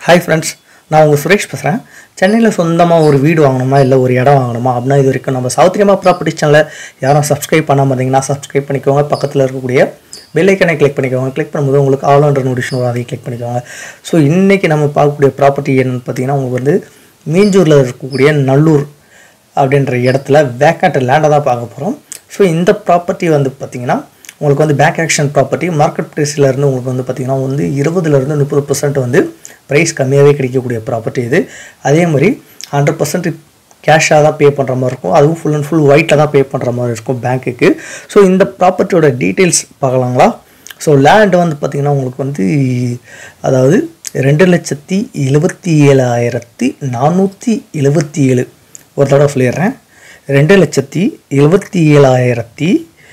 hi friends நான் உங்கள் சுரேஷ் பேசுகிறேன் சென்னையில் சொந்தமாக ஒரு வீடு வாங்கணுமா இல்லை ஒரு இடம் வாங்கணுமா அப்படின்னா இது வரைக்கும் நம்ம சௌத்ரியமா ப்ராப்பர்ட்டி சேனலை யாரும் சப்ஸ்கிரைப் பண்ணாமல் இருந்தீங்கன்னா சப்ஸ்கிரைப் பண்ணிக்கோங்க பக்கத்தில் இருக்கக்கூடிய பெல்லைக்கனை கிளிக் பண்ணிக்கோங்க கிளிக் பண்ணும்போது உங்களுக்கு ஆல் ஆண்டர் நோட்டிஷன் வரும் அதையும் கிளிக் பண்ணிக்கோங்க ஸோ இன்றைக்கி நம்ம பார்க்கக்கூடிய ப்ராப்பர்ட்டி என்னன்னு பார்த்தீங்கன்னா உங்களுக்கு வந்து மீஞ்சூரில் இருக்கக்கூடிய நல்லூர் அப்படின்ற இடத்துல வேக்கண்ட் லேண்டை தான் பார்க்க போகிறோம் ஸோ இந்த ப்ராப்பர்ட்டி வந்து பார்த்திங்கன்னா உங்களுக்கு வந்து பேக் ஆக்ஷன் ப்ராப்பர்ட்டி மார்க்கெட் ப்ரைஸில் இருந்து உங்களுக்கு வந்து பார்த்திங்கன்னா வந்து இருபதுலேருந்து முப்பது பர்சன்ட் வந்து ப்ரைஸ் கம்மியாகவே கிடைக்கக்கூடிய ப்ராப்பர்ட்டி இது அதே மாதிரி ஹண்ட்ரட் பர்சன்ட் கேஷாக தான் பே பண்ணுற மாதிரி இருக்கும் அதுவும் ஃபுல் அண்ட் ஃபுல் ஒயிட்டில் தான் பே பண்ணுற மாதிரி இருக்கும் பேங்க்குக்கு ஸோ இந்த ப்ராப்பர்ட்டியோட டீட்டெயில்ஸ் பார்க்கலாங்களா ஸோ லேண்ட் வந்து பார்த்திங்கன்னா உங்களுக்கு வந்து அதாவது ரெண்டு லட்சத்தி எழுபத்தி ஏழாயிரத்தி நானூற்றி எழுபத்தி ஏழு ஒரு தடவை சொல்லிடுறேன் ரெண்டு லட்சத்தி எழுபத்தி ஏழாயிரத்தி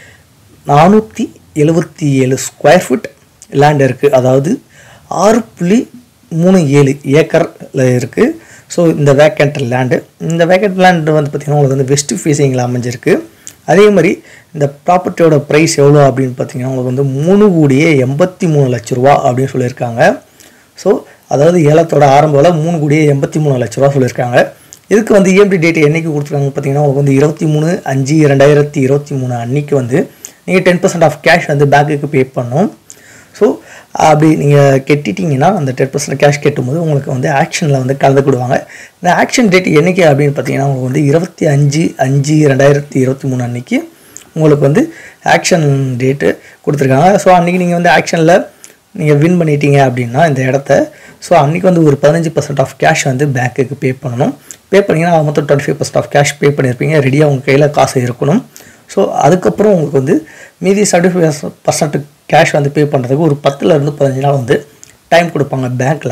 நானூற்றி எழுபத்தி ஏழு ஸ்கொயர் ஃபுட் லேண்ட் இருக்குது அதாவது ஆறு புள்ளி மூணு ஏழு ஏக்கரில் இருக்குது ஸோ இந்த வேக்கண்ட் லேண்டு இந்த வேக்கண்ட் லேண்டு வந்து பார்த்திங்கன்னா உங்களுக்கு வந்து வெஸ்ட் ஃபேஸிங்கில் அமைஞ்சிருக்கு அதே மாதிரி இந்த ப்ராப்பர்ட்டியோட ப்ரைஸ் எவ்வளோ அப்படின்னு பார்த்தீங்கன்னா உங்களுக்கு வந்து மூணு கோடியே எண்பத்தி மூணு லட்ச ரூபா அப்படின்னு சொல்லியிருக்காங்க ஸோ அதாவது ஏலத்தோட ஆரம்ப விலை மூணு கோடியே எண்பத்தி மூணு லட்ச ரூபா சொல்லியிருக்காங்க இதுக்கு வந்து இஎம்டி டேட் என்னைக்கு கொடுத்துருக்காங்க பார்த்தீங்கன்னா உங்களுக்கு வந்து இருபத்தி மூணு அஞ்சு ரெண்டாயிரத்தி இருபத்தி மூணு அன்னைக்கு வந்து நீங்கள் டென் பர்சன்ட் ஆஃப் கேஷ் வந்து பேங்க்குக்கு பே பண்ணணும் ஸோ அப்படி நீங்கள் கெட்டிட்டீங்கன்னா அந்த டென் பர்சன்ட் கேஷ் கட்டும்போது உங்களுக்கு வந்து ஆக்ஷனில் வந்து கலந்துக்கிடுவாங்க இந்த ஆக்ஷன் டேட் என்னைக்கு அப்படின்னு பார்த்தீங்கன்னா உங்களுக்கு வந்து இருபத்தி அஞ்சு அஞ்சு ரெண்டாயிரத்தி இருபத்தி மூணு அன்னைக்கு உங்களுக்கு வந்து ஆக்ஷன் டேட்டு கொடுத்துருக்காங்க ஸோ அன்றைக்கி நீங்கள் வந்து ஆக்ஷனில் நீங்கள் வின் பண்ணிட்டீங்க அப்படின்னா இந்த இடத்த ஸோ அன்றைக்கி வந்து ஒரு பதினஞ்சு பர்சன்ட் ஆஃப் கேஷ் வந்து பேங்க்குக்கு பே பண்ணணும் பே பண்ணிங்கன்னா மொத்தம் twenty five percent of cash pay பண்ணியிருப்பீங்க ரெடியாக உங்கள் கையில் காசு இருக்கணும் ஸோ அதுக்கப்புறம் உங்களுக்கு வந்து மீதி செவன்டி ஃபைவ் பர்சன்ட் கேஷ் வந்து பே பண்ணுறதுக்கு ஒரு பத்துலேருந்து பதினஞ்சு நாள் வந்து டைம் கொடுப்பாங்க பேங்க்கில்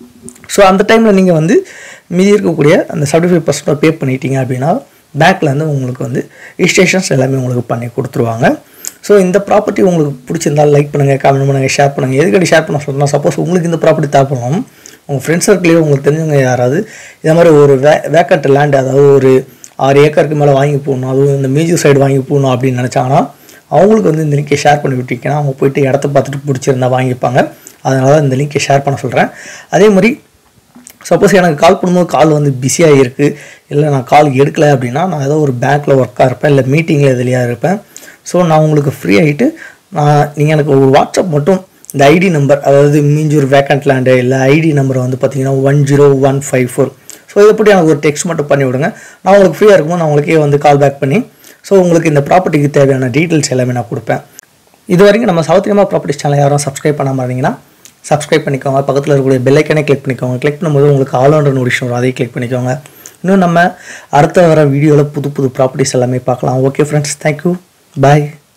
ஸோ அந்த டைமில் நீங்கள் வந்து மீதி இருக்கக்கூடிய அந்த செவன்டி ஃபைவ் பர்சன்ட் பே பண்ணிட்டீங்க அப்படின்னா பேங்க்கில் வந்து உங்களுக்கு வந்து ரிஜிஸ்ட்ரேஷன்ஸ் எல்லாமே உங்களுக்கு பண்ணி கொடுத்துருவாங்க ஸோ இந்த ப்ராப்பர்ட்டி உங்களுக்கு பிடிச்சிருந்தால் லைக் பண்ணுங்கள் கமெண்ட் பண்ணுங்கள் ஷேர் பண்ணுங்கள் எதுக்கடி ஷேர் பண்ண சொல்லணும் சப்போஸ் உங்களுக்கு இந்த ப்ராப்பர்ட்டி தேவைப்படும் உங்கள் ஃப்ரெண்ட்ஸ் சர்க்கிளையும் உங்களுக்கு தெரிஞ்சவங்க யாராவது இதே மாதிரி ஒரு வே வேக்கண்ட் லேண்ட் அதாவது ஒரு ஆறு ஏக்கருக்கு மேலே வாங்கி போகணும் அதுவும் இந்த மேஜூர் சைடு வாங்கி போகணும் அப்படின்னு நினச்சாங்கன்னா அவங்களுக்கு வந்து இந்த லிங்கை ஷேர் பண்ணி விட்டீங்கன்னா அவங்க போயிட்டு இடத்த பார்த்துட்டு பிடிச்சிருந்தா வாங்கிப்பாங்க அதனால தான் இந்த லிங்கை ஷேர் பண்ண சொல்கிறேன் அதே மாதிரி சப்போஸ் எனக்கு கால் பண்ணும்போது கால் வந்து பிஸியாக இருக்குது இல்லை நான் கால் எடுக்கலை அப்படின்னா நான் ஏதோ ஒரு பேங்க்கில் ஒர்க்காக இருப்பேன் இல்லை மீட்டிங்கில் எதுலையாக இருப்பேன் ஸோ நான் உங்களுக்கு ஃப்ரீ ஆகிட்டு நான் நீங்கள் எனக்கு ஒரு வாட்ஸ்அப் மட்டும் இந்த ஐடி நம்பர் அதாவது மீஞ்சூர் வேக்கண்ட் லேண்டு இல்லை ஐடி நம்பரை வந்து பார்த்தீங்கன்னா one zero one five four so இதை பற்றி எனக்கு ஒரு டெக்ஸ்ட் மட்டும் பண்ணி விடுங்க நான் உங்களுக்கு ஃப்ரீயாக இருக்கும்போது நான் உங்களுக்கே வந்து கால் பேக் பண்ணி ஸோ உங்களுக்கு இந்த ப்ராப்பர்ட்டிக்கு தேவையான டீட்டெயில்ஸ் எல்லாமே நான் கொடுப்பேன் இது வரைக்கும் நம்ம சவுத்ரியமா ப்ராப்பர்ட்டி சேனல் யாரும் சப்ஸ்கிரைப் பண்ணாமல் இருந்தீங்கன்னா சப்ஸ்கிரைப் பண்ணிக்கோங்க பக்கத்தில் இருக்கக்கூடிய பெல்லைக்கனே கிளிக் பண்ணிக்கோங்க கிளிக் பண்ணும்போது உங்களுக்கு ஆல் ஆண்டர் நோட்டிஷன் வரும் அதையும் கிளிக் பண்ணிக்கோங்க இன்னும் நம்ம அடுத்த வர வீடியோவில் புது புது ப்ராப்பர்ட்டிஸ் எல்லாமே பார்க்கலாம் ஓகே ஃப்ரெண்ட்ஸ் தேங்க்யூ பாய்